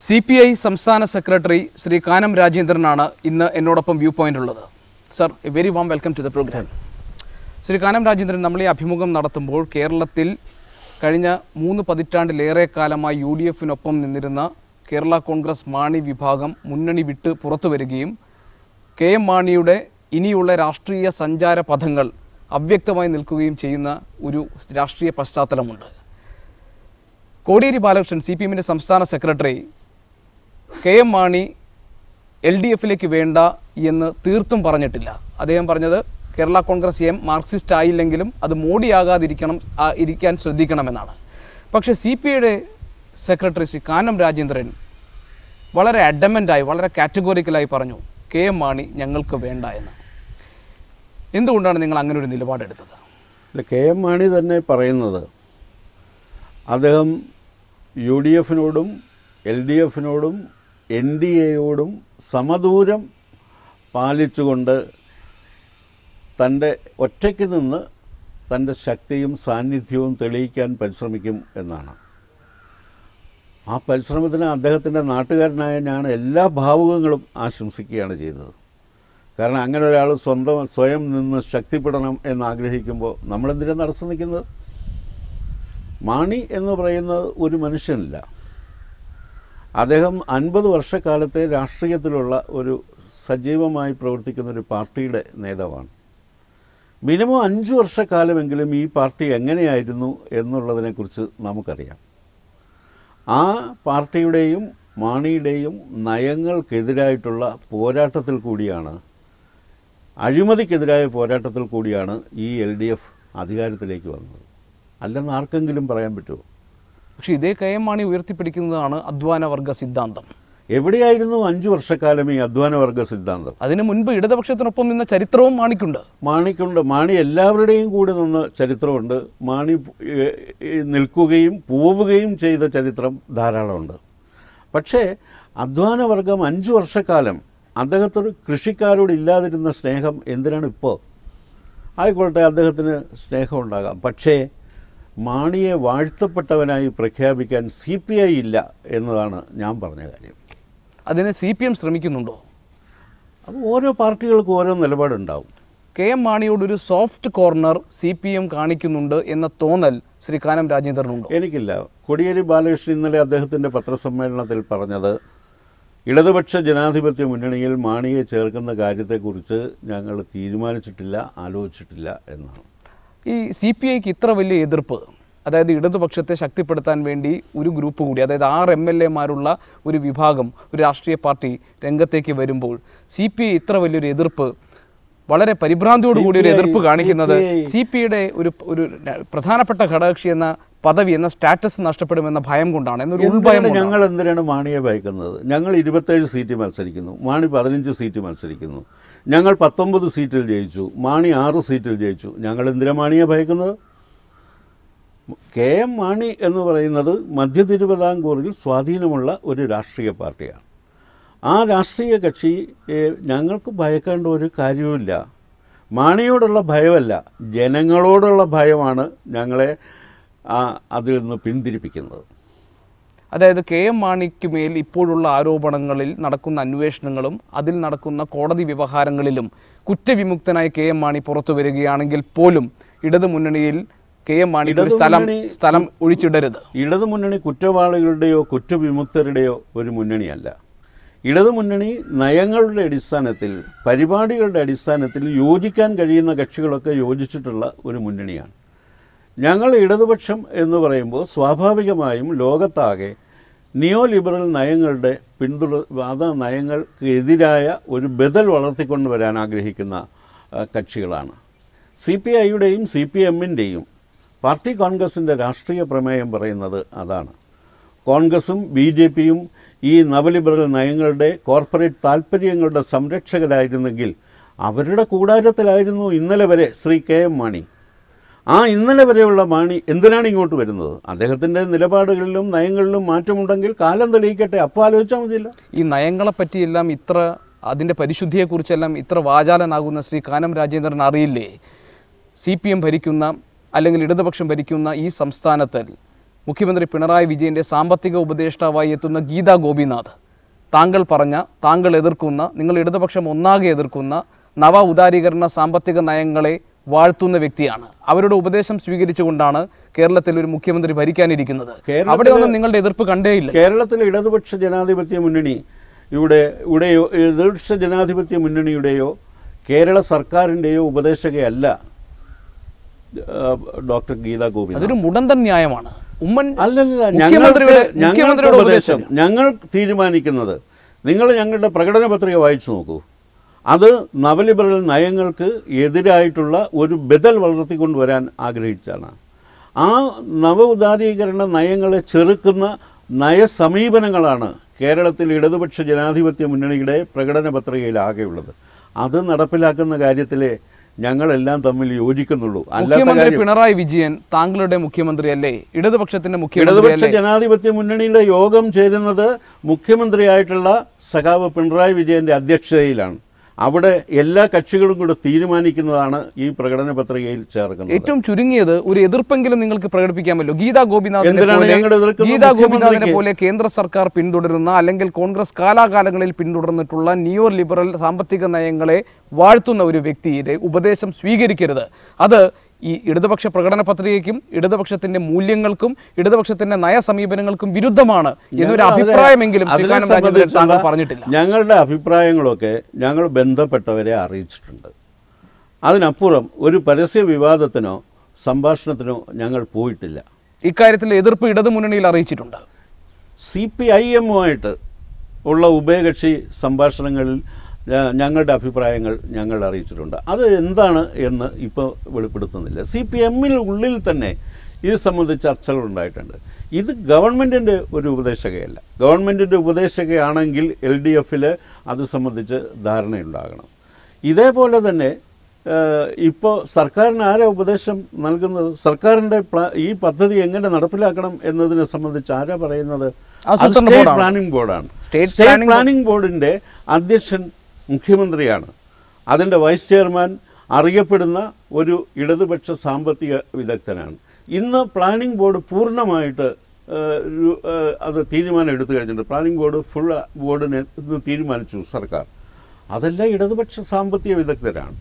C P I സംസ്ഥാന secretary Shri Kanam രാജേന്ദ്രനാണ് ഇന്ന് എന്നോടൊപ്പം വ്യൂ പോയിന്റ് ഉള്ളത് sir a very warm welcome to the program Shri Kanam Rajendran നമ്മൾ ഈ അഭിമുഖം നടത്തുമ്പോൾ കേരളത്തിൽ കഴിഞ്ഞ മൂന്ന് പതിറ്റാണ്ടിലേറെ കാലമായി യു ഡി എഫിനൊപ്പം നിന്നിരുന്ന കേരള കോൺഗ്രസ് മാണി വിഭാഗം മുന്നണി വിട്ട് പുറത്തു വരികയും കെ എം മാണിയുടെ ഇനിയുള്ള രാഷ്ട്രീയ സഞ്ചാര പഥങ്ങൾ അവ്യക്തമായി നിൽക്കുകയും ചെയ്യുന്ന ഒരു രാഷ്ട്രീയ പശ്ചാത്തലമുണ്ട് കോടിയേരി ബാലകൃഷ്ണൻ സി പി എമ്മിൻ്റെ സംസ്ഥാന secretary K M Mani L D എഫിലേക്ക് വേണ്ട എന്ന് തീർത്തും പറഞ്ഞിട്ടില്ല അദ്ദേഹം പറഞ്ഞത് കേരള കോൺഗ്രസ് എം മാർക്സിസ്റ്റ് ആയില്ലെങ്കിലും അത് മോഡിയാകാതിരിക്കണം ആ, ഇരിക്കാൻ ശ്രദ്ധിക്കണമെന്നാണ് പക്ഷേ സി പി ഐയുടെ സെക്രട്ടറി ശ്രീ കാനം രാജേന്ദ്രൻ വളരെ അഡമൻ്റായി വളരെ കാറ്റഗോറിക്കലായി പറഞ്ഞു കെ എം മാണി ഞങ്ങൾക്ക് വേണ്ട എന്ന് എന്തുകൊണ്ടാണ് നിങ്ങൾ അങ്ങനെ ഒരു നിലപാടെടുത്തത് അല്ല കെ എം മാണി തന്നെ പറയുന്നത് അദ്ദേഹം യു ഡി എഫിനോടും എൽ ഡി എഫിനോടും എൻ ഡി എയോടും സമദൂരം പാലിച്ചുകൊണ്ട് തൻ്റെ ഒറ്റയ്ക്ക് നിന്ന് തൻ്റെ ശക്തിയും സാന്നിധ്യവും തെളിയിക്കാൻ പരിശ്രമിക്കും എന്നാണ് ആ പരിശ്രമത്തിന് അദ്ദേഹത്തിൻ്റെ നാട്ടുകാരനായ ഞാൻ എല്ലാ ഭാവുകങ്ങളും ആശംസിക്കുകയാണ് ചെയ്തത് കാരണം അങ്ങനെ ഒരാൾ സ്വന്തം സ്വയം നിന്ന് ശക്തിപ്പെടണം എന്ന് ആഗ്രഹിക്കുമ്പോൾ നമ്മളെന്തിനാണ് തടസ്സം നിൽക്കുന്നത് മാണി എന്ന് പറയുന്നത് ഒരു മനുഷ്യനല്ല അദ്ദേഹം അൻപത് വർഷക്കാലത്തെ രാഷ്ട്രീയത്തിലുള്ള ഒരു സജീവമായി പ്രവർത്തിക്കുന്ന ഒരു പാർട്ടിയുടെ നേതാവാണ് മിനിമം അഞ്ച് വർഷക്കാലമെങ്കിലും ഈ പാർട്ടി എങ്ങനെയായിരുന്നു എന്നുള്ളതിനെക്കുറിച്ച് നമുക്കറിയാം ആ പാർട്ടിയുടെയും മാണിയുടെയും നയങ്ങൾക്കെതിരായിട്ടുള്ള പോരാട്ടത്തിൽ കൂടിയാണ് അഴിമതിക്കെതിരായ പോരാട്ടത്തിൽ കൂടിയാണ് ഈ എൽ ഡി എഫ് അധികാരത്തിലേക്ക് വന്നത് അല്ലെന്ന് ആർക്കെങ്കിലും പറയാൻ പറ്റുമോ പക്ഷേ ഇതേ കെ എം മാണി ഉയർത്തിപ്പിടിക്കുന്നതാണ് അധ്വാന വർഗ സിദ്ധാന്തം എവിടെയായിരുന്നു അഞ്ച് വർഷക്കാലം ഈ അധ്വാനവർഗ സിദ്ധാന്തം അതിനു മുൻപ് ഇടതുപക്ഷത്തിനൊപ്പം നിന്ന ചരിത്രവും മാണിക്കുണ്ട് മാണിക്കുണ്ട് മാണി എല്ലാവരുടെയും കൂടെ നിന്ന് ചരിത്രമുണ്ട് മാണി ഏ, ഏ, നിൽക്കുകയും പോവുകയും ചെയ്ത ചരിത്രം ധാരാളമുണ്ട് പക്ഷേ അധ്വാനവർഗം അഞ്ച് വർഷക്കാലം അദ്ദേഹത്തോട് കൃഷിക്കാരോട് ഇല്ലാതിരുന്ന സ്നേഹം എന്തിനാണ് ഇപ്പോൾ ആയിക്കോട്ടെ അദ്ദേഹത്തിന് സ്നേഹമുണ്ടാകാം പക്ഷേ മാണിയെ വാഴ്ത്തപ്പെട്ടവനായി പ്രഖ്യാപിക്കാൻ സി പി ഐ ഇല്ല എന്നതാണ് ഞാൻ പറഞ്ഞ കാര്യം അതിന് സി പി എം ശ്രമിക്കുന്നുണ്ടോ അത് ഓരോ പാർട്ടികൾക്കും ഓരോ നിലപാടുണ്ടാവും കെ എം മാണിയോടൊരു soft corner C P M കാണിക്കുന്നുണ്ട് എന്ന തോന്നൽ ശ്രീ കാനം രാജേന്ദ്രനുണ്ടോ എനിക്കില്ല കോടിയേരി ബാലകൃഷ്ണൻ ഇന്നലെ അദ്ദേഹത്തിൻ്റെ പത്രസമ്മേളനത്തിൽ പറഞ്ഞത് ഇടതുപക്ഷ ജനാധിപത്യ മുന്നണിയിൽ മാണിയെ ചേർക്കുന്ന കാര്യത്തെക്കുറിച്ച് ഞങ്ങൾ തീരുമാനിച്ചിട്ടില്ല ആലോചിച്ചിട്ടില്ല എന്നാണ് ഈ സി പി ഐക്ക് ഇത്ര വലിയ എതിർപ്പ് അതായത് ഇടതുപക്ഷത്തെ ശക്തിപ്പെടുത്താൻ വേണ്ടി ഒരു ഗ്രൂപ്പ് കൂടി അതായത് ആറ് എം എൽ എമാരുള്ള ഒരു വിഭാഗം ഒരു രാഷ്ട്രീയ പാർട്ടി രംഗത്തേക്ക് വരുമ്പോൾ സി പി ഐ ഇത്ര വലിയൊരു എതിർപ്പ് വളരെ പരിഭ്രാന്തിയോടുകൂടി ഒരു CPI എതിർപ്പ് കാണിക്കുന്നത് CPI സി പി ഐയുടെ ഒരു ഒരു പ്രധാനപ്പെട്ട ഘടകകക്ഷി എന്ന പദവി എന്ന സ്റ്റാറ്റസ് നഷ്ടപ്പെടുമെന്ന ഭയം കൊണ്ടാണ് എന്നൊരു ഉൾഭയം എന്തിനാണ് കൊണ്ടാണ്. ഞങ്ങൾ എന്തിനാണ് മാണിയെ ഭയക്കുന്നത് ഞങ്ങൾ ഇരുപത്തേഴ് സീറ്റ് മത്സരിക്കുന്നു മാണി പതിനഞ്ച് സീറ്റ് മത്സരിക്കുന്നു ഞങ്ങൾ പത്തൊമ്പത് സീറ്റിൽ ജയിച്ചു മാണി ആറ് സീറ്റിൽ ജയിച്ചു ഞങ്ങൾ എന്തിനാണ് മാണിയെ ഭയക്കുന്നത് കെ എം മാണി എന്ന് പറയുന്നത് മധ്യ തിരുവിതാംകൂറിൽ സ്വാധീനമുള്ള ഒരു രാഷ്ട്രീയ പാർട്ടിയാണ് ആ രാഷ്ട്രീയ കക്ഷി ഏ, ഞങ്ങൾക്ക് ഭയക്കേണ്ട ഒരു കാര്യവുമില്ല മാണിയോടുള്ള ഭയമല്ല ജനങ്ങളോടുള്ള ഭയമാണ് ഞങ്ങളെ ആ, അതിൽ നിന്ന് പിന്തിരിപ്പിക്കുന്നത് അതായത് കെ എം മാണിക്ക് മേൽ ഇപ്പോഴുള്ള ആരോപണങ്ങളിൽ നടക്കുന്ന അന്വേഷണങ്ങളും അതിൽ നടക്കുന്ന കോടതി വ്യവഹാരങ്ങളിലും കുറ്റവിമുക്തനായി കെ എം മാണി പുറത്തു വരികയാണെങ്കിൽ പോലും ഇടതു മുന്നണിയിൽ കെ എം മാണി ഒരു സ്ഥലം ഇടതുമുന്നണി- സ്ഥലം ഒഴിച്ചിടരുത് ഇടതുമുന്നണി കുറ്റവാളികളുടെയോ കുറ്റവിമുക്തരുടെയോ ഒരു മുന്നണിയല്ല ഇടതുമുന്നണി നയങ്ങളുടെ അടിസ്ഥാനത്തിൽ പരിപാടികളുടെ അടിസ്ഥാനത്തിൽ യോജിക്കാൻ കഴിയുന്ന കക്ഷികളൊക്കെ യോജിച്ചിട്ടുള്ള ഒരു മുന്നണിയാണ് ഞങ്ങൾ ഇടതുപക്ഷം എന്ന് പറയുമ്പോൾ സ്വാഭാവികമായും ലോകത്താകെ നിയോ ലിബറൽ നയങ്ങളുടെ പിന്തുട അത് നയങ്ങൾക്ക് എതിരായ ഒരു ബദൽ വളർത്തിക്കൊണ്ട് വരാൻ ആഗ്രഹിക്കുന്ന ആ, കക്ഷികളാണ് സി പി ഐയുടെയും സി പി എമ്മിൻ്റെയും പാർട്ടി കോൺഗ്രസിൻ്റെ രാഷ്ട്രീയ പ്രമേയം പറയുന്നത് അതാണ് കോൺഗ്രസും ബി ജെ പിയും ഈ നവലിബറൽ നയങ്ങളുടെ കോർപ്പറേറ്റ് താൽപ്പര്യങ്ങളുടെ സംരക്ഷകരായിരുന്നെങ്കിൽ അവരുടെ കൂടാരത്തിലായിരുന്നു ഇന്നലെ വരെ ശ്രീ കെ എം മാണി ആ ഇന്നലെ വരെയുള്ള മാണി എന്തിനാണ് ഇങ്ങോട്ട് വരുന്നത് അദ്ദേഹത്തിൻ്റെ നിലപാടുകളിലും നയങ്ങളിലും മാറ്റമുണ്ടെങ്കിൽ കാലം തെളിയിക്കട്ടെ അപ്പോൾ ആലോചിച്ചാൽ മതിയല്ലോ ഈ നയങ്ങളെ പറ്റിയെല്ലാം ഇത്ര അതിൻ്റെ പരിശുദ്ധിയെക്കുറിച്ചെല്ലാം ഇത്ര വാചാലനാകുന്ന ശ്രീ കാനം രാജേന്ദ്രൻ അറിയില്ലേ സി പി എം ഭരിക്കുന്ന അല്ലെങ്കിൽ ഇടതുപക്ഷം ഭരിക്കുന്ന ഈ സംസ്ഥാനത്തിൽ മുഖ്യമന്ത്രി പിണറായി വിജയന്റെ സാമ്പത്തിക ഉപദേഷ്ടാവായി എത്തുന്ന ഗീതാ ഗോപിനാഥ് താങ്കൾ പറഞ്ഞ താങ്കൾ എതിർക്കുന്ന നിങ്ങൾ ഇടതുപക്ഷം ഒന്നാകെ എതിർക്കുന്ന നവ ഉദാരീകരണ സാമ്പത്തിക നയങ്ങളെ വാഴ്ത്തുന്ന വ്യക്തിയാണ് അവരുടെ ഉപദേശം സ്വീകരിച്ചുകൊണ്ടാണ് കേരളത്തിൽ ഒരു മുഖ്യമന്ത്രി ഭരിക്കാനിരിക്കുന്നത് കേരളത്തിലെ- അവിടെ ഒന്നും നിങ്ങളുടെ എതിർപ്പ് കണ്ടേയില്ല കേരളത്തിലെ ഇടതുപക്ഷ ജനാധിപത്യ മുന്നണി ഇവിടെ ഇവിടെയോ ഇടതുപക്ഷ ജനാധിപത്യ മുന്നണിയുടെയോ കേരള സർക്കാരിൻ്റെയോ ഉപദേശകയല്ല ആ, ഡോക്ടർ ഗീതാ ഗോപി അതൊരു മുടന്തൻ ന്യായമാണ് ഉമ്മൻ അല്ലല്ല ഞങ്ങൾക്ക് മുഖ്യമന്ത്രിയുടെ ഞങ്ങൾക്ക് മുഖ്യമന്ത്രിയുടെ ഉപദേശം ഞങ്ങൾ തീരുമാനിക്കുന്നത് നിങ്ങൾ ഞങ്ങളുടെ പ്രകടന പത്രിക വായിച്ചു നോക്കൂ അത് നവലിബറൽ നയങ്ങൾക്ക് എതിരായിട്ടുള്ള ഒരു ബദൽ വളർത്തിക്കൊണ്ടുവരാൻ ആഗ്രഹിച്ചാണ് ആ നവ ഉദാരീകരണ നയങ്ങളെ ചെറുക്കുന്ന നയസമീപനങ്ങളാണ് കേരളത്തിൽ ഇടതുപക്ഷ ജനാധിപത്യ മുന്നണിയുടെ പ്രകടന പത്രികയിൽ ആകെയുള്ളത് അത് നടപ്പിലാക്കുന്ന കാര്യത്തിലെ ഞങ്ങളെല്ലാം തമ്മിൽ യോജിക്കുന്നുള്ളൂ അല്ലാത്ത മുഖ്യമന്ത്രി കാര്യം പിണറായി വിജയൻ താങ്കളുടെ മുഖ്യമന്ത്രിയല്ലേ ഇടതുപക്ഷത്തിന്റെ മുഖ്യമന്ത്രി ഇടതുപക്ഷ ജനാധിപത്യ മുന്നണിയുടെ യോഗം ചേരുന്നത് മുഖ്യമന്ത്രിയായിട്ടുള്ള സഖാവ് പിണറായി വിജയന്റെ അധ്യക്ഷതയിലാണ് അവിടെ എല്ലാ കക്ഷികളും കൂടെ തീരുമാനിക്കുന്നതാണ് ഈ പ്രകടന പത്രികയിൽ ചേർക്കുന്നത് ഏറ്റവും ചുരുങ്ങിയത് ഒരു എതിർപ്പെങ്കിലും നിങ്ങൾക്ക് പ്രകടിപ്പിക്കാമല്ലോ ഗീതാ ഗോപിനാഥിനെ എന്തിനാണ് പോലെ ഞങ്ങൾ എതിർക്കുന്നത് ഗീതാ ഗോപിനാഥിനെ മുഖ്യമന്ത്രിക്ക്? പോലെ കേന്ദ്ര സർക്കാർ പിന്തുടരുന്ന അല്ലെങ്കിൽ കോൺഗ്രസ് കാലാകാലങ്ങളിൽ പിന്തുടർന്നിട്ടുള്ള നിയോ ലിബറൽ സാമ്പത്തിക നയങ്ങളെ വാഴ്ത്തുന്ന ഒരു വ്യക്തിയുടെ ഉപദേശം സ്വീകരിക്കരുത് അത് ഈ ഇടതുപക്ഷ പ്രകടന പത്രികയ്ക്കും ഇടതുപക്ഷത്തിന്റെ മൂല്യങ്ങൾക്കും ഇടതുപക്ഷത്തിന്റെ നയസമീപനങ്ങൾക്കും വിരുദ്ധമാണ് എന്നൊരു ഞങ്ങൾ അതിനെ- അഭിപ്രായമെങ്കിലും അതിനെ ശ്രീകാനം രാജേന്ദ്രൻ താങ്കൾ സംബന്ധിച്ചുള്ള പറഞ്ഞിട്ടില്ല ഞങ്ങളുടെ അഭിപ്രായങ്ങളൊക്കെ ഞങ്ങൾ ബന്ധപ്പെട്ടവരെ അറിയിച്ചിട്ടുണ്ട് അതിനപ്പുറം ഒരു പരസ്യ വിവാദത്തിനോ സംഭാഷണത്തിനോ ഞങ്ങൾ പോയിട്ടില്ല ഇക്കാര്യത്തിൽ എതിർപ്പ് ഇടതുമുന്നണിയിൽ അറിയിച്ചിട്ടുണ്ട് സി പി ഐ എമ്മുമായിട്ട് ഉള്ള ഉഭയകക്ഷി സംഭാഷണങ്ങളിൽ ഞ- ഞങ്ങളുടെ അഭിപ്രായങ്ങൾ ഞങ്ങൾ അറിയിച്ചിട്ടുണ്ട് അത് എന്താണ് എന്ന് ഇപ്പോൾ വെളിപ്പെടുത്തുന്നില്ല സി പി എമ്മിൽ ഉള്ളിൽ തന്നെ ഇത് സംബന്ധിച്ച് ചർച്ചകൾ ഉണ്ടായിട്ടുണ്ട് ഇത് ഗവൺമെൻറ്റിൻ്റെ ഒരു ഉപദേശകയല്ല ഗവൺമെൻറ്റിൻ്റെ ഉപദേശകയാണെങ്കിൽ എൽ ഡി എഫിൽ അത് സംബന്ധിച്ച് ധാരണയുണ്ടാകണം ഇതേപോലെ തന്നെ ഇപ്പോൾ സർക്കാരിന് ആരാ ഉപദേശം നൽകുന്നത് സർക്കാരിൻ്റെ പ്ലാ- ഈ പദ്ധതി എങ്ങനെ നടപ്പിലാക്കണം എന്നതിനെ സംബന്ധിച്ച് ആരാ പറയുന്നത് അത് ആസൂത്രണ സ്റ്റേറ്റ് ബോർഡാണ്. പ്ലാനിംഗ് ബോർഡാണ് സ്റ്റേറ്റ് സ്റ്റേറ്റ് പ്ലാനിംഗ് പ്ലാനിംഗ് ബോർഡിൻ്റെ അധ്യക്ഷൻ മുഖ്യമന്ത്രിയാണ് അതിൻ്റെ വൈസ് ചെയർമാൻ അറിയപ്പെടുന്ന ഒരു ഇടതുപക്ഷ സാമ്പത്തിക വിദഗ്ധനാണ് ഇന്ന് പ്ലാനിംഗ് ബോർഡ് പൂർണ്ണമായിട്ട് ഏഹ്, ഒരു, ഏഹ്, അത് തീരുമാനം എടുത്തു കഴിഞ്ഞിട്ടുണ്ട് പ്ലാനിംഗ് ബോർഡ് ഫുൾ ബോർഡിനെ ഇന്ന് തീരുമാനിച്ചു സർക്കാർ അതെല്ലാം ഇടതുപക്ഷ സാമ്പത്തിക വിദഗ്ധരാണ്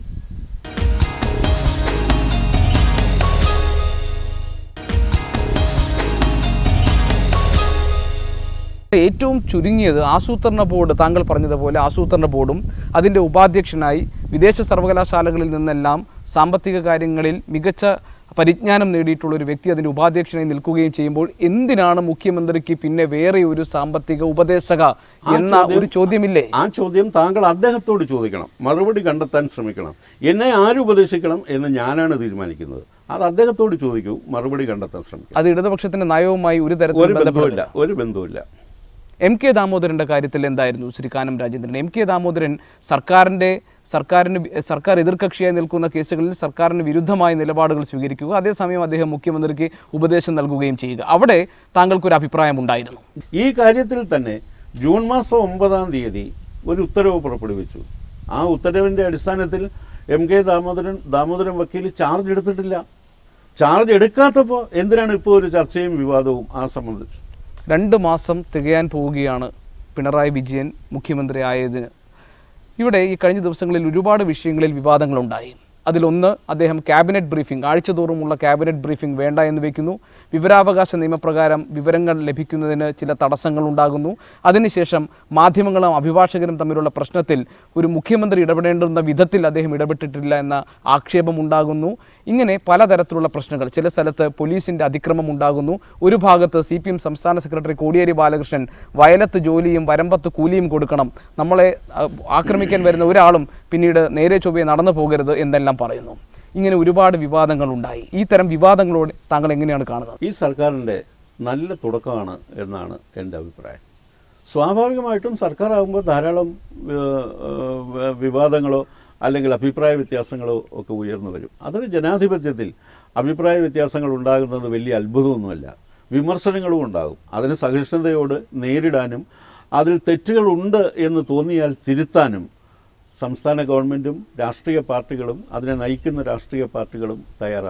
ഏറ്റവും ചുരുങ്ങിയത് ആസൂത്രണ ബോർഡ് താങ്കൾ പറഞ്ഞതുപോലെ ആസൂത്രണ ബോർഡും അതിൻ്റെ ഉപാധ്യക്ഷനായി വിദേശ സർവകലാശാലകളിൽ നിന്നെല്ലാം സാമ്പത്തിക കാര്യങ്ങളിൽ മികച്ച പരിജ്ഞാനം നേടിയിട്ടുള്ള ഒരു വ്യക്തി അതിൻ്റെ ഉപാധ്യക്ഷനായി നിൽക്കുകയും ചെയ്യുമ്പോൾ എന്തിനാണ് മുഖ്യമന്ത്രിക്ക് പിന്നെ വേറെ ഒരു സാമ്പത്തിക ഉപദേശക എന്ന ചോദ്യം- ഒരു ചോദ്യമില്ലേ ആ ചോദ്യം താങ്കൾ അദ്ദേഹത്തോട് ചോദിക്കണം മറുപടി കണ്ടെത്താൻ ശ്രമിക്കണം എന്നെ ആര് ഉപദേശിക്കണം എന്ന് ഞാനാണ് തീരുമാനിക്കുന്നത് അത് അദ്ദേഹത്തോട് ചോദിക്കൂ മറുപടി കണ്ടെത്താൻ ശ്രമിക്കണം അത് ഇടതുപക്ഷത്തിന്റെ നയവുമായി ഒരു ഒരു തരത്തിലും ബന്ധവുമില്ല ഒരു ബന്ധവുമില്ല എം കെ ദാമോദരൻ്റെ കാര്യത്തിൽ എന്തായിരുന്നു ശ്രീ കാനം രാജേന്ദ്രൻ എം കെ ദാമോദരൻ സർക്കാരിൻ്റെ സർക്കാരിന് വി- സർക്കാർ എതിർകക്ഷിയായി നിൽക്കുന്ന കേസുകളിൽ സർക്കാരിന് വിരുദ്ധമായ നിലപാടുകൾ സ്വീകരിക്കുക അതേസമയം അദ്ദേഹം മുഖ്യമന്ത്രിക്ക് ഉപദേശം നൽകുകയും ചെയ്യുക അവിടെ താങ്കൾക്കൊരു അഭിപ്രായം ഉണ്ടായിരുന്നു ഈ കാര്യത്തിൽ തന്നെ ജൂൺ മാസം ഒമ്പതാം തീയതി ഒരു ഉത്തരവ് പുറപ്പെടുവിച്ചു ആ ഉത്തരവിൻ്റെ അടിസ്ഥാനത്തിൽ എം കെ ദാമോദരൻ ദാമോദരൻ വക്കീൽ ചാർജ് എടുത്തിട്ടില്ല ചാർജ് എടുക്കാത്തപ്പോൾ എന്തിനാണ് ഇപ്പോൾ ഒരു ചർച്ചയും വിവാദവും ആ സംബന്ധിച്ച് രണ്ട് മാസം തികയാൻ പോവുകയാണ് പിണറായി വിജയൻ മുഖ്യമന്ത്രി ആയതിന് ഇവിടെ ഈ കഴിഞ്ഞ ദിവസങ്ങളിൽ ഒരുപാട് വിഷയങ്ങളിൽ വിവാദങ്ങളുണ്ടായി അതിലൊന്ന് അദ്ദേഹം ക്യാബിനറ്റ് ബ്രീഫിംഗ് ആഴ്ചതോറുമുള്ള ക്യാബിനറ്റ് ബ്രീഫിംഗ് വേണ്ട എന്ന് വയ്ക്കുന്നു വിവരാവകാശ നിയമപ്രകാരം വിവരങ്ങൾ ലഭിക്കുന്നതിന് ചില തടസ്സങ്ങൾ ഉണ്ടാകുന്നു അതിനുശേഷം മാധ്യമങ്ങളും അഭിഭാഷകരും തമ്മിലുള്ള പ്രശ്നത്തിൽ ഒരു മുഖ്യമന്ത്രി ഇടപെടേണ്ടുന്ന വിധത്തിൽ അദ്ദേഹം ഇടപെട്ടിട്ടില്ല എന്ന ആക്ഷേപമുണ്ടാകുന്നു ഇങ്ങനെ പലതരത്തിലുള്ള പ്രശ്നങ്ങൾ ചില സ്ഥലത്ത് പോലീസിൻ്റെ അതിക്രമം ഉണ്ടാകുന്നു ഒരു ഭാഗത്ത് സി പി എം സംസ്ഥാന സെക്രട്ടറി കോടിയേരി ബാലകൃഷ്ണൻ വയലത്ത് ജോലിയും വരമ്പത്ത് കൂലിയും കൊടുക്കണം നമ്മളെ ആ, ആക്രമിക്കാൻ വരുന്ന ഒരാളും പിന്നീട് നേരെ ചൊവ്വയെ നടന്നു പോകരുത് എന്നെല്ലാം പറയുന്നു ഇങ്ങനെ ഒരുപാട് വിവാദങ്ങൾ ഉണ്ടായി ഈ തരം വിവാദങ്ങളോട് താങ്കൾ എങ്ങനെയാണ് കാണുന്നത് ഈ സർക്കാരിൻ്റെ നല്ല തുടക്കമാണ് എന്നാണ് എൻ്റെ അഭിപ്രായം സ്വാഭാവികമായിട്ടും സർക്കാരാകുമ്പോൾ ധാരാളം ഏഹ്, ഏഹ്, വിവാദങ്ങളോ അല്ലെങ്കിൽ അഭിപ്രായ വ്യത്യാസങ്ങളോ ഒക്കെ ഉയർന്നു വരും അതൊരു ജനാധിപത്യത്തിൽ അഭിപ്രായ വ്യത്യാസങ്ങൾ ഉണ്ടാകുന്നത് വലിയ അത്ഭുതമൊന്നുമല്ല വിമർശനങ്ങളും ഉണ്ടാകും അതിന് സഹിഷ്ണുതയോട് നേരിടാനും അതിൽ തെറ്റുകളുണ്ട് എന്ന് തോന്നിയാൽ തിരുത്താനും സംസ്ഥാന ഗവൺമെൻറ്റും രാഷ്ട്രീയ പാർട്ടികളും അതിനെ നയിക്കുന്ന രാഷ്ട്രീയ പാർട്ടികളും തയ്യാറാകും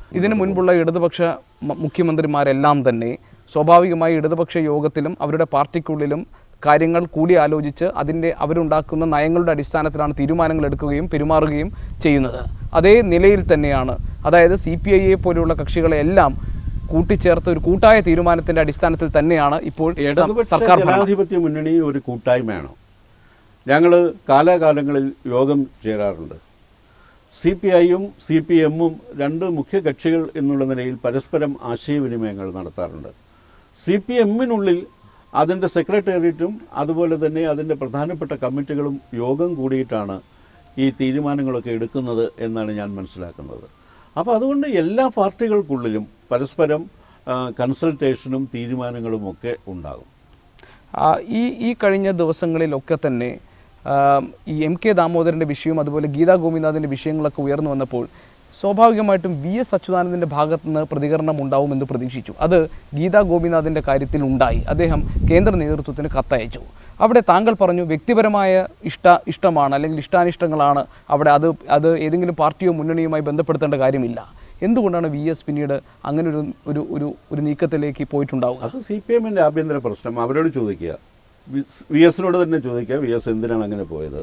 ഇതിനു മുൻപുള്ള ഇടതുപക്ഷ മ- മുഖ്യമന്ത്രിമാരെല്ലാം തന്നെ സ്വാഭാവികമായി ഇടതുപക്ഷ യോഗത്തിലും അവരുടെ പാർട്ടിക്കുള്ളിലും കാര്യങ്ങൾ കൂടി ആലോചിച്ച് അതിൻ്റെ അവരുണ്ടാക്കുന്ന നയങ്ങളുടെ അടിസ്ഥാനത്തിലാണ് തീരുമാനങ്ങൾ എടുക്കുകയും പെരുമാറുകയും ചെയ്യുന്നത് അതേ നിലയിൽ തന്നെയാണ് അതായത് സി പി ഐയെ പോലെയുള്ള കക്ഷികളെ എല്ലാം കൂട്ടിച്ചേർത്ത് ഒരു കൂട്ടായ തീരുമാനത്തിന്റെ അടിസ്ഥാനത്തിൽ തന്നെയാണ് ഇപ്പോൾ സം- ഇടതുപക്ഷ സർക്കാർ ഭരണം. ജനാധിപത്യ മുന്നണി ഒരു കൂട്ടായ്മയാണ് ഞങ്ങൾ കാലാകാലങ്ങളിൽ യോഗം ചേരാറുണ്ട് സി പി ഐയും സി പി എമ്മും രണ്ട് മുഖ്യ കക്ഷികൾ എന്നുള്ള നിലയിൽ പരസ്പരം ആശയവിനിമയങ്ങൾ നടത്താറുണ്ട് സി പി എമ്മിനുള്ളിൽ അതിൻ്റെ സെക്രട്ടേറിയറ്റും അതുപോലെ തന്നെ അതിൻ്റെ പ്രധാനപ്പെട്ട കമ്മിറ്റികളും യോഗം കൂടിയിട്ടാണ് ഈ തീരുമാനങ്ങളൊക്കെ എടുക്കുന്നത് എന്നാണ് ഞാൻ മനസ്സിലാക്കുന്നത് അപ്പോൾ അതുകൊണ്ട് എല്ലാ പാർട്ടികൾക്കുള്ളിലും പരസ്പരം ആ, കൺസൾട്ടേഷനും തീരുമാനങ്ങളും ഒക്കെ ഉണ്ടാകും ആ, ഈ ഈ കഴിഞ്ഞ ദിവസങ്ങളിലൊക്കെ തന്നെ ആ, ഈ എം കെ ദാമോദരൻ്റെ വിഷയവും അതുപോലെ ഗീതാ ഗോപിനാഥിൻ്റെ വിഷയങ്ങളൊക്കെ ഉയർന്നു വന്നപ്പോൾ സ്വാഭാവികമായിട്ടും വി എസ് അച്യുതാനന്ദൻ്റെ ഭാഗത്ത് നിന്ന് പ്രതികരണം ഉണ്ടാവുമെന്ന് പ്രതീക്ഷിച്ചു അത് ഗീതാ ഗോപിനാഥിൻ്റെ കാര്യത്തിൽ ഉണ്ടായി അദ്ദേഹം കേന്ദ്ര നേതൃത്വത്തിന് കത്തയച്ചു അവിടെ താങ്കൾ പറഞ്ഞു വ്യക്തിപരമായ ഇഷ്ട ഇഷ്ടമാണ് അല്ലെങ്കിൽ ഇഷ്ടാനിഷ്ടങ്ങളാണ് അവിടെ അത് അത് ഏതെങ്കിലും പാർട്ടിയോ മുന്നണിയുമായി ബന്ധപ്പെടുത്തേണ്ട കാര്യമില്ല എന്തുകൊണ്ടാണ് വി എസ് പിന്നീട് അങ്ങനെ ഒരു ഒരു ഒരു ഒരു നീക്കത്തിലേക്ക് പോയിട്ടുണ്ടാവുക അത് സി പി എമ്മിൻ്റെ ആഭ്യന്തര പ്രശ്നം അവരോട് ചോദിക്കുക വി- വി എസിനോട് തന്നെ ചോദിക്കുക വി എസ് എന്തിനാണ് അങ്ങനെ പോയത്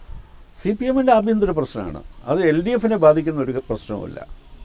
സി പി എമ്മിൻ്റെ ആഭ്യന്തര പ്രശ്നമാണ് അത് എൽ ഡി എഫിനെ ബാധിക്കുന്ന ഒരു പ്രശ്നവുമില്ല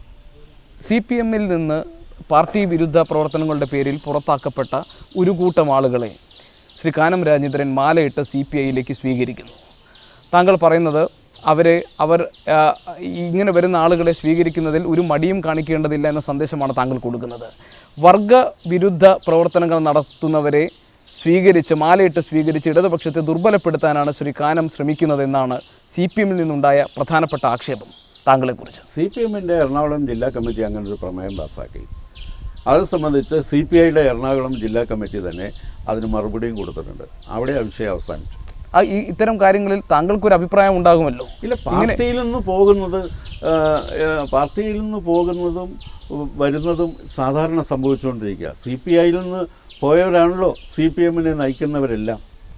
സി പി എമ്മിൽ നിന്ന് പാർട്ടി വിരുദ്ധ പ്രവർത്തനങ്ങളുടെ പേരിൽ പുറത്താക്കപ്പെട്ട ഒരു കൂട്ടം ആളുകളെ ശ്രീ കാനം രാജേന്ദ്രൻ മാലയിട്ട് സി പി ഐയിലേക്ക് സ്വീകരിക്കുന്നു താങ്കൾ പറയുന്നത് അവരെ അവർ ആ, ഇങ്ങനെ വരുന്ന ആളുകളെ സ്വീകരിക്കുന്നതിൽ ഒരു മടിയും കാണിക്കേണ്ടതില്ല എന്ന സന്ദേശമാണ് താങ്കൾ കൊടുക്കുന്നത് വർഗ വിരുദ്ധ പ്രവർത്തനങ്ങൾ നടത്തുന്നവരെ സ്വീകരിച്ച് മാലയിട്ട് സ്വീകരിച്ച് ഇടതുപക്ഷത്തെ ദുർബലപ്പെടുത്താനാണ് ശ്രീ കാനം ശ്രമിക്കുന്നതെന്നാണ് സി പി എമ്മിൽ നിന്നുണ്ടായ പ്രധാനപ്പെട്ട ആക്ഷേപം താങ്കളെക്കുറിച്ച് സി പി എമ്മിൻ്റെ എറണാകുളം ജില്ലാ കമ്മിറ്റി അങ്ങനെ ഒരു പ്രമേയം പാസ്സാക്കി അത് സംബന്ധിച്ച് സി പി ഐയുടെ എറണാകുളം ജില്ലാ കമ്മിറ്റി തന്നെ അതിന് മറുപടിയും കൊടുത്തിട്ടുണ്ട് അവിടെ ആ വിഷയം അവസാനിച്ചു ആ ഈ ഇത്തരം കാര്യങ്ങളിൽ താങ്കൾക്കൊരു അഭിപ്രായം ഉണ്ടാകുമല്ലോ ഇല്ല പാർട്ടിയിൽ നിന്ന് പോകുന്നത് ആ, ആ, പാർട്ടിയിൽ നിന്ന് പോകുന്നതും ഉം, വരുന്നതും സാധാരണ സംഭവിച്ചുകൊണ്ടിരിക്കുക സി പി ഐയിൽ നിന്ന് പോയവരാണല്ലോ സി പി എമ്മിനെ നയിക്കുന്നവരെല്ലാം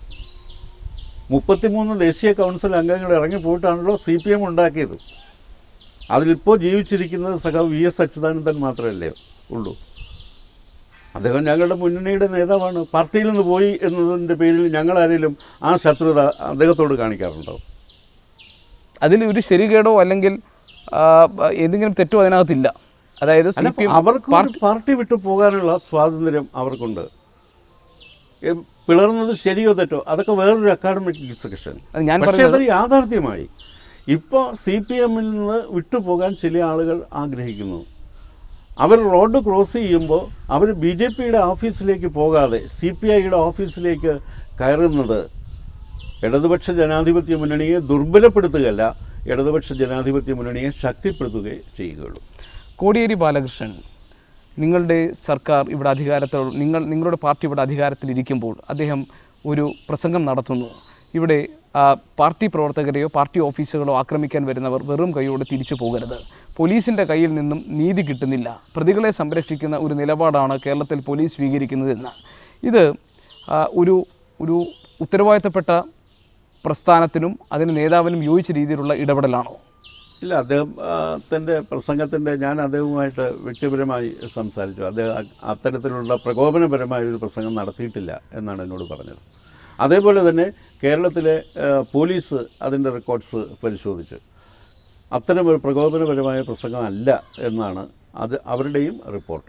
മുപ്പത്തിമൂന്ന് ദേശീയ കൗൺസിൽ അംഗങ്ങൾ ഇറങ്ങി പോയിട്ടാണല്ലോ സി പി എം ഉണ്ടാക്കിയത് അതിലിപ്പോൾ ജീവിച്ചിരിക്കുന്നത് സഖാവ് വി എസ് അച്യുതാനന്ദൻ മാത്രമല്ലേ ഉള്ളൂ അദ്ദേഹം ഞങ്ങളുടെ മുന്നണിയുടെ നേതാവാണ് പാർട്ടിയിൽ നിന്ന് പോയി എന്നതിൻ്റെ പേരിൽ ഞങ്ങളാരെങ്കിലും ആ ശത്രുത അദ്ദേഹത്തോട് കാണിക്കാറുണ്ടോ അതിൽ ഒരു ശരികേടോ അല്ലെങ്കിൽ ആ, ഏതെങ്കിലും തെറ്റോ അതിനകത്തില്ല അതായത് സി അല്ല, പി എം അവർക്ക് ഒരു പാർട്ടി വിട്ടു പോകാനുള്ള സ്വാതന്ത്ര്യം അവർക്കുണ്ട് എ, പിളർന്നത് ശരിയോ തെറ്റോ അതൊക്കെ വേറൊരു അക്കാഡമിക് ഡിസ്കഷൻ അത് ഞാൻ പക്ഷേ അതൊരു യാഥാർത്ഥ്യമായി ഇപ്പോൾ സി പി എമ്മിൽ നിന്ന് വിട്ടുപോകാൻ ചില ആളുകൾ ആഗ്രഹിക്കുന്നു അവർ റോഡ് ക്രോസ് ചെയ്യുമ്പോൾ അവർ ബി ജെ പിയുടെ ഓഫീസിലേക്ക് പോകാതെ സി പി ഐയുടെ ഓഫീസിലേക്ക് കയറുന്നത് ഇടതുപക്ഷ ജനാധിപത്യ മുന്നണിയെ ദുർബലപ്പെടുത്തുകയല്ല ഇടതുപക്ഷ ജനാധിപത്യ മുന്നണിയെ ശക്തിപ്പെടുത്തുകയേ ചെയ്യുകയുള്ളൂ കോടിയേരി ബാലകൃഷ്ണൻ നിങ്ങളുടെ സർക്കാർ ഇവിടെ അധികാരത്തിൽ നിങ്ങൾ നിങ്ങളുടെ പാർട്ടി ഇവിടെ അധികാരത്തിലിരിക്കുമ്പോൾ അദ്ദേഹം ഒരു പ്രസംഗം നടത്തുന്നു ഇവിടെ ആ, പാർട്ടി പ്രവർത്തകരെയോ പാർട്ടി ഓഫീസുകളോ ആക്രമിക്കാൻ വരുന്നവർ വെറും കൈയോടെ തിരിച്ചു പോകരുത് പോലീസിൻ്റെ കയ്യിൽ നിന്നും നീതി കിട്ടുന്നില്ല പ്രതികളെ സംരക്ഷിക്കുന്ന ഒരു നിലപാടാണ് കേരളത്തിൽ പോലീസ് സ്വീകരിക്കുന്നതെന്ന് ഇത് ആ, ഒരു ഒരു ഉത്തരവാദിത്തപ്പെട്ട പ്രസ്ഥാനത്തിനും അതിന് നേതാവിനും യോജിച്ച രീതിയിലുള്ള ഇടപെടലാണോ ഇല്ല അദ്ദേഹം തൻ്റെ പ്രസംഗത്തിൻ്റെ ഞാൻ അദ്ദേഹവുമായിട്ട് വ്യക്തിപരമായി സംസാരിച്ചു അദ്ദേഹം അ- അത്തരത്തിലുള്ള പ്രകോപനപരമായ ഒരു പ്രസംഗം നടത്തിയിട്ടില്ല എന്നാണ് എന്നോട് പറഞ്ഞത് അതേപോലെ തന്നെ കേരളത്തിലെ ആ, പോലീസ് അതിൻ്റെ റെക്കോർഡ്സ് പരിശോധിച്ചു അത്തരം ഒരു പ്രകോപനപരമായ പ്രസംഗമല്ല എന്നാണ് അത് അവരുടെയും റിപ്പോർട്ട്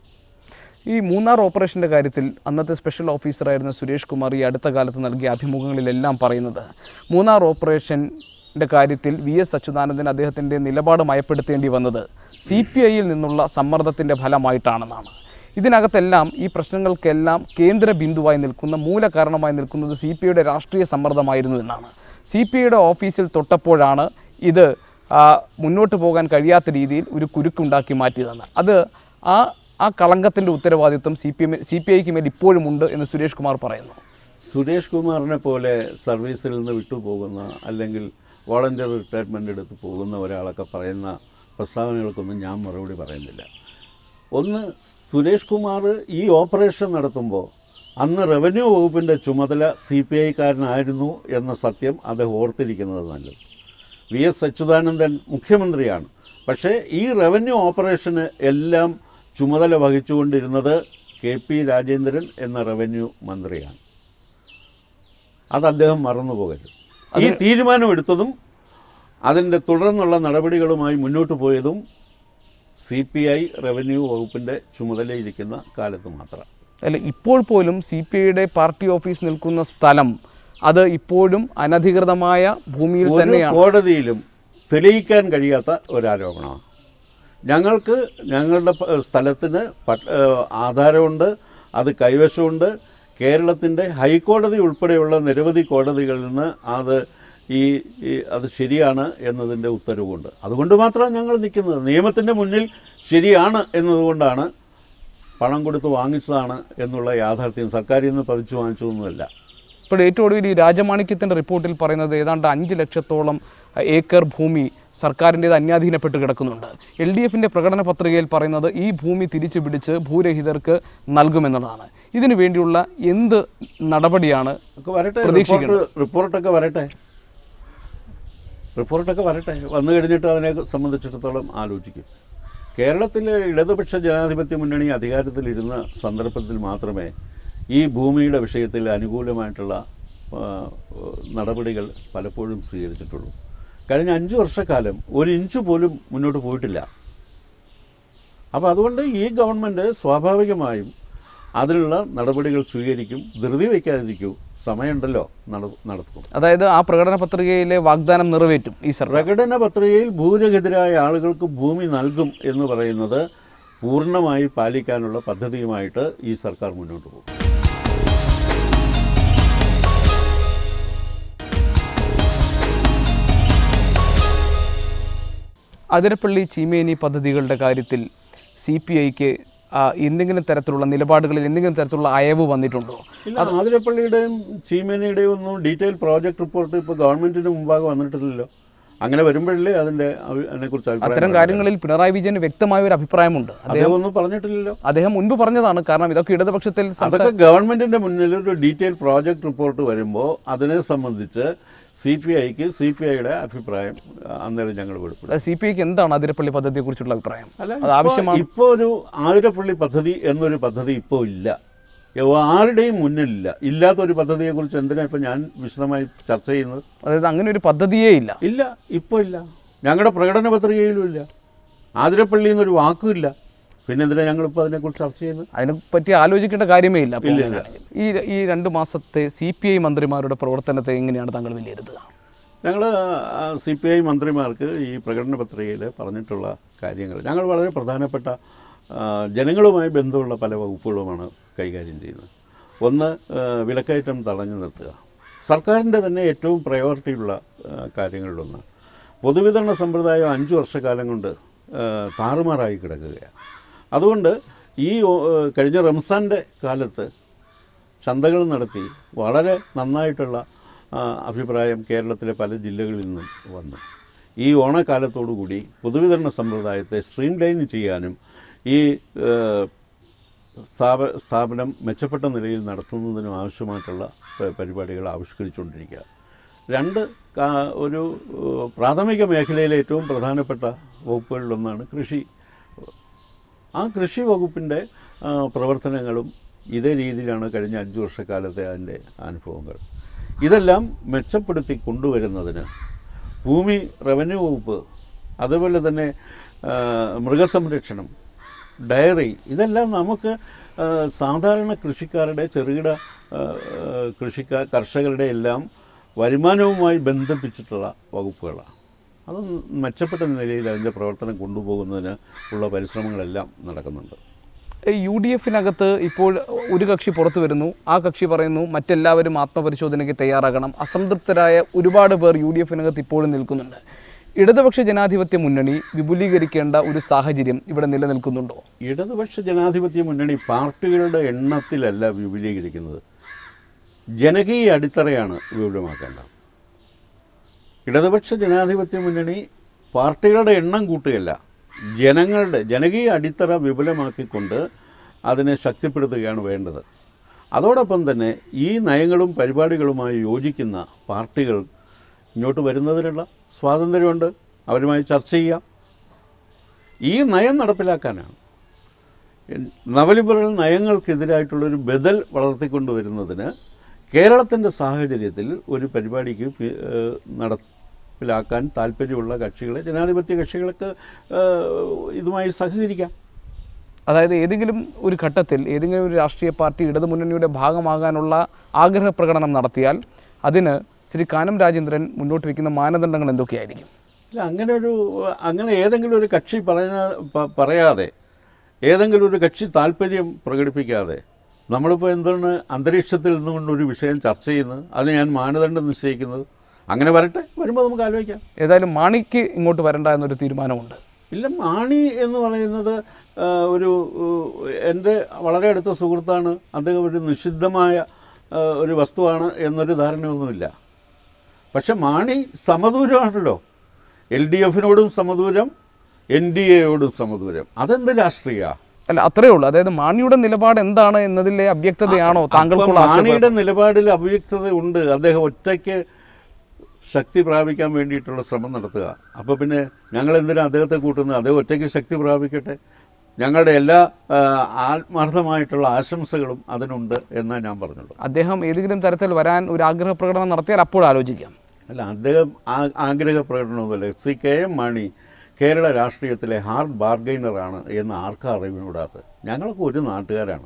ഈ മൂന്നാർ ഓപ്പറേഷൻ്റെ കാര്യത്തിൽ അന്നത്തെ സ്പെഷ്യൽ ഓഫീസറായിരുന്ന സുരേഷ് കുമാർ ഈ അടുത്ത കാലത്ത് നൽകിയ അഭിമുഖങ്ങളിലെല്ലാം പറയുന്നത് മൂന്നാർ ഓപ്പറേഷൻ്റെ കാര്യത്തിൽ വി എസ് അച്യുതാനന്ദൻ അദ്ദേഹത്തിൻ്റെ നിലപാട് മയപ്പെടുത്തേണ്ടി വന്നത് സി പി ഐയിൽ നിന്നുള്ള സമ്മർദ്ദത്തിൻ്റെ ഫലമായിട്ടാണെന്നാണ് ഇതിനകത്തെല്ലാം ഈ പ്രശ്നങ്ങൾക്കെല്ലാം കേന്ദ്ര ബിന്ദുവായി നിൽക്കുന്ന മൂലകാരണമായി നിൽക്കുന്നത് സി പി ഐയുടെ രാഷ്ട്രീയ സമ്മർദ്ദമായിരുന്നു എന്നാണ് സി പി ഐയുടെ ഓഫീസിൽ തൊട്ടപ്പോഴാണ് ഇത് ആ, മുന്നോട്ട് പോകാൻ കഴിയാത്ത രീതിയിൽ ഒരു കുരുക്കുണ്ടാക്കി മാറ്റിയതെന്ന് അത് ആ ആ കളങ്കത്തിൻ്റെ ഉത്തരവാദിത്വം C P M C P ഐക്ക് മേൽ ഇപ്പോഴും ഉണ്ട് എന്ന് സുരേഷ് കുമാർ പറയുന്നു സുരേഷ് കുമാറിനെ പോലെ സർവീസിൽ നിന്ന് വിട്ടുപോകുന്ന അല്ലെങ്കിൽ വോളണ്ടിയർ റിട്ടയർമെൻ്റ് എടുത്ത് പോകുന്ന ഒരാളൊക്കെ പറയുന്ന പ്രസ്താവനകൾക്കൊന്നും ഞാൻ മറുപടി പറയുന്നില്ല ഒന്ന് സുരേഷ് കുമാർ ഈ ഓപ്പറേഷൻ നടത്തുമ്പോൾ അന്ന് റവന്യൂ വകുപ്പിൻ്റെ ചുമതല സി പി ഐക്കാരനായിരുന്നു എന്ന സത്യം അദ്ദേഹം ഓർത്തിരിക്കുന്നത് നല്ലത് വി എസ് അച്യുതാനന്ദൻ മുഖ്യമന്ത്രിയാണ് പക്ഷേ ഈ റവന്യൂ ഓപ്പറേഷന് എല്ലാം ചുമതല വഹിച്ചുകൊണ്ടിരുന്നത് കെ പി രാജേന്ദ്രൻ എന്ന റവന്യൂ മന്ത്രിയാണ് അത് അദ്ദേഹം മറന്നുപോകരുത് ഈ തീരുമാനമെടുത്തതും അതിൻ്റെ തുടർന്നുള്ള നടപടികളുമായി മുന്നോട്ട് പോയതും സി പി ഐ റവന്യൂ വകുപ്പിൻ്റെ ചുമതലയിരിക്കുന്ന കാലത്ത് മാത്രം അല്ല ഇപ്പോൾ പോലും സി പി ഐയുടെ പാർട്ടി ഓഫീസ് നിൽക്കുന്ന സ്ഥലം അത് ഇപ്പോഴും അനധികൃതമായ ഭൂമിയിൽ ഒരു തന്നെയാണ് കോടതിയിലും തെളിയിക്കാൻ കഴിയാത്ത ഒരാരോപണമാണ് ഞങ്ങൾക്ക് ഞങ്ങളുടെ പ- സ്ഥലത്തിന് പട്ട ഏഹ് ആധാരമുണ്ട് അത് കൈവശമുണ്ട് കേരളത്തിൻ്റെ ഹൈക്കോടതി ഉൾപ്പെടെയുള്ള നിരവധി കോടതികളിൽ നിന്ന് അത് ഈ ഈ അത് ശരിയാണ് എന്നതിൻ്റെ ഉത്തരവുണ്ട് അതുകൊണ്ട് മാത്രമാണ് ഞങ്ങൾ നിൽക്കുന്നത് നിയമത്തിൻ്റെ മുന്നിൽ ശരിയാണ് എന്നതുകൊണ്ടാണ് പണം കൊടുത്ത് വാങ്ങിച്ചതാണ് എന്നുള്ള യാഥാർത്ഥ്യം സർക്കാരിൽ നിന്ന് പതിച്ചു വാങ്ങിച്ചതൊന്നുമല്ല ഇപ്പോൾ ഏറ്റവും ഒടുവിൽ ഈ രാജമാണിക്യത്തിൻ്റെ റിപ്പോർട്ടിൽ പറയുന്നത് ഏതാണ്ട് അഞ്ച് ലക്ഷത്തോളം ഏക്കർ ഭൂമി സർക്കാരിൻ്റേത് അന്യാധീനപ്പെട്ട് കിടക്കുന്നുണ്ട് എൽ ഡി എഫിൻ്റെ പ്രകടന പത്രികയിൽ പറയുന്നത് ഈ ഭൂമി തിരിച്ചു പിടിച്ച് ഭൂരഹിതർക്ക് നൽകുമെന്നുള്ളതാണ് ഇതിനു വേണ്ടിയുള്ള എന്ത് നടപടിയാണ് ഒക്കെ വരട്ടെ പ്രതീക്ഷിക്കണം. റിപ്പോർട്ട് റിപ്പോർട്ടൊക്കെ വരട്ടെ റിപ്പോർട്ടൊക്കെ വരട്ടെ വന്നു കഴിഞ്ഞിട്ട് അതിനെ സംബന്ധിച്ചിടത്തോളം ആലോചിക്കും കേരളത്തിലെ ഇടതുപക്ഷ ജനാധിപത്യ മുന്നണി അധികാരത്തിലിരുന്ന സന്ദർഭത്തിൽ മാത്രമേ ഈ ഭൂമിയുടെ വിഷയത്തിൽ അനുകൂലമായിട്ടുള്ള ആ, നടപടികൾ പലപ്പോഴും സ്വീകരിച്ചിട്ടുള്ളൂ കഴിഞ്ഞ അഞ്ച് വർഷക്കാലം ഒരു ഇഞ്ച് പോലും മുന്നോട്ട് പോയിട്ടില്ല അപ്പോൾ അതുകൊണ്ട് ഈ ഗവൺമെൻറ് സ്വാഭാവികമായും അതിനുള്ള നടപടികൾ സ്വീകരിക്കും ധൃതി വയ്ക്കാതിരിക്കൂ സമയമുണ്ടല്ലോ നട- നടത്തും അതായത് ആ പ്രകടന പത്രികയിലെ വാഗ്ദാനം നിറവേറ്റും ഈ സർക്കാർ പ്രകടന പത്രികയിൽ ഭൂരഹിതരായ ആളുകൾക്ക് ഭൂമി നൽകും എന്ന് പറയുന്നത് പൂർണ്ണമായി പാലിക്കാനുള്ള പദ്ധതിയുമായിട്ട് ഈ സർക്കാർ മുന്നോട്ട് പോകും അതിരപ്പള്ളി ചീമേനി പദ്ധതികളുടെ കാര്യത്തിൽ സി പി ഐക്ക് എന്തെങ്കിലും തരത്തിലുള്ള നിലപാടുകളിൽ എന്തെങ്കിലും തരത്തിലുള്ള അയവ് വന്നിട്ടുണ്ടോ ഇല്ല ആതിരപ്പള്ളിയുടെയും ചീമേനിയുടെയും ഒന്നും ഡീറ്റെയിൽ പ്രോജക്റ്റ് റിപ്പോർട്ട് ഇപ്പോൾ ഗവൺമെന്റിന് മുമ്പാകെ വന്നിട്ടില്ലല്ലോ അങ്ങനെ വരുമ്പോഴല്ലേ അതിന്റെ അവ- അതിനെക്കുറിച്ച് അത്തരം അഭിപ്രായം കാര്യങ്ങളിൽ പിണറായി വിജയന് വ്യക്തമായ ഒരു അഭിപ്രായമുണ്ട് അദ്ദേഹം ഒന്നും പറഞ്ഞിട്ടില്ലല്ലോ അദ്ദേഹം മുൻപ് പറഞ്ഞതാണ് കാരണം ഇതൊക്കെ ഇടതുപക്ഷത്തിൽ സംസാ- അതൊക്കെ ഗവൺമെന്റിന്റെ മുന്നിൽ ഒരു ഡീറ്റെയിൽ പ്രോജക്റ്റ് റിപ്പോർട്ട് വരുമ്പോൾ അതിനെ സംബന്ധിച്ച് സി പി ഐക്ക് സി പി ഐയുടെ അഭിപ്രായം ആ, അന്നേരം ഞങ്ങൾ വെളിപ്പെടുത്തും സി പി ഐക്ക് എന്താണ് അതിരപ്പള്ളി പദ്ധതിയെ കുറിച്ചുള്ള അഭിപ്രായം അല്ല അത് ആവശ്യമാണ് ഇപ്പോൾ ഒരു ആതിരപ്പള്ളി പദ്ധതി എന്നൊരു പദ്ധതി ഇപ്പോൾ ഇല്ല യോ- ആരുടെയും മുന്നിലില്ല ഇല്ലാത്തൊരു പദ്ധതിയെക്കുറിച്ച് എന്തിനാ ഇപ്പം ഞാൻ വിശദമായി ചർച്ച ചെയ്യുന്നത് അതായത് അങ്ങനെ ഒരു പദ്ധതിയേ ഇല്ല ഇല്ല ഇപ്പോൾ ഇല്ല ഞങ്ങളുടെ പ്രകടന പത്രികയിലും ഇല്ല ആതിരപ്പള്ളി എന്നൊരു വാക്കും ഇല്ല പിന്നെ എന്തിനാ ഞങ്ങളിപ്പോൾ അതിനെക്കുറിച്ച് ചർച്ച ചെയ്യുന്നത് അതിനെപ്പറ്റി ആലോചിക്കേണ്ട കാര്യമേ ഇല്ല അപ്പോൾ അങ്ങനെയാണെങ്കിൽ. ഈ ഈ രണ്ട് മാസത്തെ സി പി ഐ മന്ത്രിമാരുടെ പ്രവർത്തനത്തെ എങ്ങനെയാണ് താങ്കൾ വിലയിരുത്തുക ഞങ്ങൾ സി പി ഐ മന്ത്രിമാർക്ക് ഈ പ്രകടന പത്രികയിൽ പറഞ്ഞിട്ടുള്ള കാര്യങ്ങൾ ഞങ്ങൾ വളരെ പ്രധാനപ്പെട്ട ആ, ജനങ്ങളുമായി ബന്ധമുള്ള പല വകുപ്പുകളുമാണ് കൈകാര്യം ചെയ്യുന്നത് ഒന്ന് ആ, വിലക്കയറ്റം തടഞ്ഞു നിർത്തുക സർക്കാരിൻ്റെ തന്നെ ഏറ്റവും പ്രയോറിറ്റിയുള്ള ആ, കാര്യങ്ങളിലൊന്ന് പൊതുവിതരണ സമ്പ്രദായം അഞ്ച് വർഷക്കാലം കൊണ്ട് ആ, താറുമാറായി കിടക്കുകയാണ് അതുകൊണ്ട് ഈ ഓ- കഴിഞ്ഞ റംസാൻ്റെ കാലത്ത് ചന്തകൾ നടത്തി വളരെ നന്നായിട്ടുള്ള ആ, അഭിപ്രായം കേരളത്തിലെ പല ജില്ലകളിൽ നിന്നും വന്നു ഈ ഓണക്കാലത്തോടുകൂടി പൊതുവിതരണ സമ്പ്രദായത്തെ സ്ട്രീം ലൈൻ ചെയ്യാനും ഈ ഏ, സ്ഥാപ സ്ഥാപനം മെച്ചപ്പെട്ട നിലയിൽ നടത്തുന്നതിനും ആവശ്യമായിട്ടുള്ള പ- പരിപാടികൾ ആവിഷ്കരിച്ചുകൊണ്ടിരിക്കുക രണ്ട് കാ- ഒരു ഏ, പ്രാഥമിക മേഖലയിലെ ഏറ്റവും പ്രധാനപ്പെട്ട വകുപ്പുകളിലൊന്നാണ് കൃഷി ആ കൃഷി വകുപ്പിൻ്റെ ആ, പ്രവർത്തനങ്ങളും ഇതേ രീതിയിലാണ് കഴിഞ്ഞ അഞ്ച് വർഷക്കാലത്തെ അതിൻ്റെ അനുഭവങ്ങൾ ഇതെല്ലാം മെച്ചപ്പെടുത്തി കൊണ്ടുവരുന്നതിന് ഭൂമി റവന്യൂ വകുപ്പ് അതുപോലെ തന്നെ ആ, മൃഗസംരക്ഷണം ഡയറി ഇതെല്ലാം നമുക്ക് ആ, സാധാരണ കൃഷിക്കാരുടെ ചെറുകിട ആ, ആ, കൃഷിക്കാർ കർഷകരുടെ എല്ലാം വരുമാനവുമായി ബന്ധിപ്പിച്ചിട്ടുള്ള വകുപ്പുകളാണ് അത് മെച്ചപ്പെട്ട നിലയിൽ അതിൻ്റെ പ്രവർത്തനം കൊണ്ടുപോകുന്നതിന് ഉള്ള പരിശ്രമങ്ങളെല്ലാം നടക്കുന്നുണ്ട് യു ഡി എഫിനകത്ത് ഇപ്പോൾ ഒരു കക്ഷി പുറത്തു വരുന്നു ആ കക്ഷി പറയുന്നു മറ്റെല്ലാവരും ആത്മപരിശോധനയ്ക്ക് തയ്യാറാകണം അസംതൃപ്തരായ ഒരുപാട് പേർ യു ഡി എഫിനകത്ത് ഇപ്പോഴും നിൽക്കുന്നുണ്ട് ഇടതുപക്ഷ ജനാധിപത്യ മുന്നണി വിപുലീകരിക്കേണ്ട ഒരു സാഹചര്യം ഇവിടെ നിലനിൽക്കുന്നുണ്ടോ ഇടതുപക്ഷ ജനാധിപത്യ മുന്നണി പാർട്ടികളുടെ എണ്ണത്തിലല്ല വിപുലീകരിക്കുന്നത് ജനകീയ അടിത്തറയാണ് വിപുലമാക്കേണ്ടത് ഇടതുപക്ഷ ജനാധിപത്യ മുന്നണി പാർട്ടികളുടെ എണ്ണം കൂട്ടുകയല്ല ജനങ്ങളുടെ ജനകീയ അടിത്തറ വിപുലമാക്കിക്കൊണ്ട് അതിനെ ശക്തിപ്പെടുത്തുകയാണ് വേണ്ടത് അതോടൊപ്പം തന്നെ ഈ നയങ്ങളും പരിപാടികളുമായി യോജിക്കുന്ന പാർട്ടികൾ ഇങ്ങോട്ട് വരുന്നതിനുള്ള സ്വാതന്ത്ര്യമുണ്ട് അവരുമായി ചർച്ച ചെയ്യാം ഈ നയം നടപ്പിലാക്കാനാണ് നവലിബറൽ നയങ്ങൾക്കെതിരായിട്ടുള്ളൊരു ബദൽ വളർത്തിക്കൊണ്ടുവരുന്നതിന് കേരളത്തിൻ്റെ സാഹചര്യത്തിൽ ഒരു പരിപാടിക്ക് പി- ഏഹ് നടപ്പിലാക്കാൻ താല്പര്യമുള്ള കക്ഷികളെ ജനാധിപത്യ കക്ഷികൾക്ക് ഏഹ് ഇതുമായി സഹകരിക്കാം അതായത് ഏതെങ്കിലും ഒരു ഘട്ടത്തിൽ ഏതെങ്കിലും ഒരു രാഷ്ട്രീയ പാർട്ടി ഇടതുമുന്നണിയുടെ ഭാഗമാകാനുള്ള ആഗ്രഹ പ്രകടനം നടത്തിയാൽ അതിന് ശ്രീ കാനം രാജേന്ദ്രൻ മുന്നോട്ട് വയ്ക്കുന്ന മാനദണ്ഡങ്ങൾ എന്തൊക്കെയായിരിക്കും ഇല്ല അങ്ങനെ ഒരു അങ്ങനെ ഏതെങ്കിലും ഒരു കക്ഷി പറഞ്ഞ പ- പറയാതെ ഏതെങ്കിലും ഒരു കക്ഷി താല്പര്യം പ്രകടിപ്പിക്കാതെ നമ്മളിപ്പോൾ എന്താണ് അന്തരീക്ഷത്തിൽ നിന്നുകൊണ്ട് ഒരു വിഷയം ചർച്ച ചെയ്യുന്നത് അതിന് ഞാൻ മാനദണ്ഡം നിശ്ചയിക്കുന്നത് അങ്ങനെ വരട്ടെ വരുമ്പോൾ നമുക്ക് ആലോചിക്കാം ഏതായാലും മാണിക്ക് ഇങ്ങോട്ട് വരണ്ട എന്നൊരു തീരുമാനമുണ്ട് ഇല്ല മാണി എന്ന് പറയുന്നത് ആ, ഒരു ഉ, എൻ്റെ വളരെ അടുത്ത സുഹൃത്താണ് അദ്ദേഹം ഒരു നിഷിദ്ധമായ ആ, ഒരു വസ്തുവാണ് എന്നൊരു ധാരണയൊന്നുമില്ല പക്ഷെ മാണി സമദൂരമാണല്ലോ എൽ ഡി എഫിനോടും സമദൂരം എൻ ഡി എയോടും സമദൂരം അതെന്ത് രാഷ്ട്രീയ അല്ല അത്രേ ഉള്ളൂ അതായത് മാണിയുടെ നിലപാട് എന്താണ് എന്നതിലെ അവ്യക്തതയാണോ താങ്കൾക്കുള്ള ആശയം മാണിയുടെ നിലപാടിൽ അവ്യക്തത ഉണ്ട് അദ്ദേഹം ഒറ്റയ്ക്ക് ശക്തി പ്രാപിക്കാൻ വേണ്ടിയിട്ടുള്ള ശ്രമം നടത്തുക അപ്പോൾ പിന്നെ ഞങ്ങൾ എന്തിനാ അദ്ദേഹത്തെ കൂട്ടുന്നത് അദ്ദേഹം ഒറ്റയ്ക്ക് ശക്തി പ്രാപിക്കട്ടെ ഞങ്ങളുടെ എല്ലാ ആ, ആത്മാർത്ഥമായിട്ടുള്ള ആശംസകളും അതിനുണ്ട് എന്നാ ഞാൻ പറഞ്ഞുള്ളൂ അദ്ദേഹം ഏതെങ്കിലും തരത്തിൽ വരാൻ ഒരു ആഗ്രഹ പ്രകടനം നടത്തിയാൽ അപ്പോൾ ആലോചിക്കാം അല്ല അദ്ദേഹം ആ- ആഗ്രഹ പ്രകടനമൊന്നുമല്ല C K M Mani Kerala രാഷ്ട്രീയത്തിലെ ഹാർഡ് ബാർഗൈനറാണ് എന്ന് ആർക്കാ അറിവിനൂടാത്തത് ഞങ്ങളൊക്കെ ഒരു നാട്ടുകാരാണ്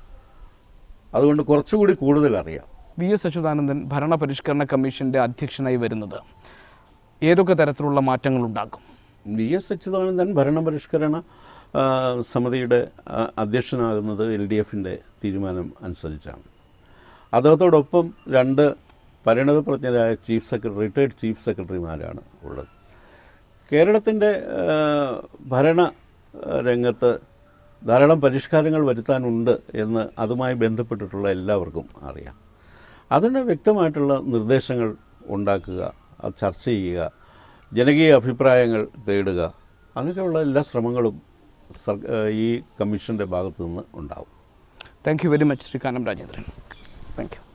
അതുകൊണ്ട് കുറച്ചുകൂടി കൂടുതൽ അറിയാം വി എസ് അച്യുതാനന്ദൻ ഭരണപരിഷ്കരണ കമ്മീഷന്റെ അധ്യക്ഷനായി വരുന്നത് ഏതൊക്കെ തരത്തിലുള്ള മാറ്റങ്ങൾ ഉണ്ടാക്കും വി എസ് അച്യുതാനന്ദൻ ഭരണപരിഷ്കരണ ആ, സമിതിയുടെ ആ, അധ്യക്ഷനാകുന്നത് എൽ ഡി എഫിൻ്റെ തീരുമാനം അനുസരിച്ചാണ് അദ്ദേഹത്തോടൊപ്പം രണ്ട് പരിണതപ്രജ്ഞരായ ചീഫ് സെക്രട്ടറി റിട്ടയർഡ് ചീഫ് സെക്രട്ടറിമാരാണ് ഉള്ളത് കേരളത്തിൻ്റെ ആ, ഭരണ ആ, രംഗത്ത് ധാരാളം പരിഷ്കാരങ്ങൾ വരുത്താനുണ്ട് എന്ന് അതുമായി ബന്ധപ്പെട്ടിട്ടുള്ള എല്ലാവർക്കും അറിയാം അതിന് വ്യക്തമായിട്ടുള്ള നിർദ്ദേശങ്ങൾ ഉണ്ടാക്കുക അത് ചർച്ച ചെയ്യുക ജനകീയ അഭിപ്രായങ്ങൾ തേടുക അങ്ങനെയൊക്കെയുള്ള എല്ലാ ശ്രമങ്ങളും സർ ഈ കമ്മീഷൻ്റെ ഭാഗത്തു നിന്ന് ഉണ്ടാവും thank you very much Shri Kanam Rajendran thank U